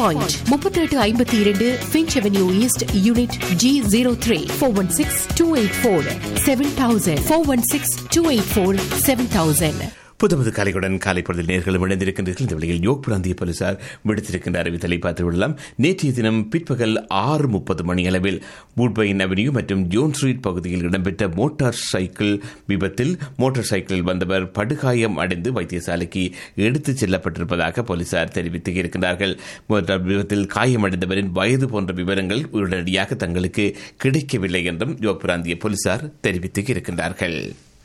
point முப்பத்தி எட்டு ஐம்பத்தி இரண்டு Finch avenue east unit G zero three four one six two eight four seven thousand four one six two eight four seven thousand புதுமது காலையுடன் காலை பொழுதில் நேர்களும் இணைந்திருக்கின்றீர்கள் இந்த வழியில் யோக் பிராந்திய போலீசார் விடுத்திருக்கின்ற அறிவித்தலை பார்த்து விடலாம் நேற்றைய தினம் பிற்பகல் ஆறு முப்பது மணி அளவில் வூட்பைன் அவென்யூ மற்றும் ஜோன் ஸ்ட்ரீட் பகுதியில் இடம்பெற்ற மோட்டார் சைக்கிள் விபத்தில் மோட்டார் சைக்கிளில் வந்தவர் படுகாயம் அடைந்து வைத்தியசாலைக்கு எடுத்துச் செல்லப்பட்டிருப்பதாக போலீசார் தெரிவித்து இருக்கின்றார்கள் மோட்டார் விபத்தில் காயமடைந்தவரின் வயது போன்ற விவரங்கள் உடனடியாக தங்களுக்கு கிடைக்கவில்லை என்றும் யோக் பிராந்திய போலீசார் தெரிவித்து இருக்கின்றார்கள்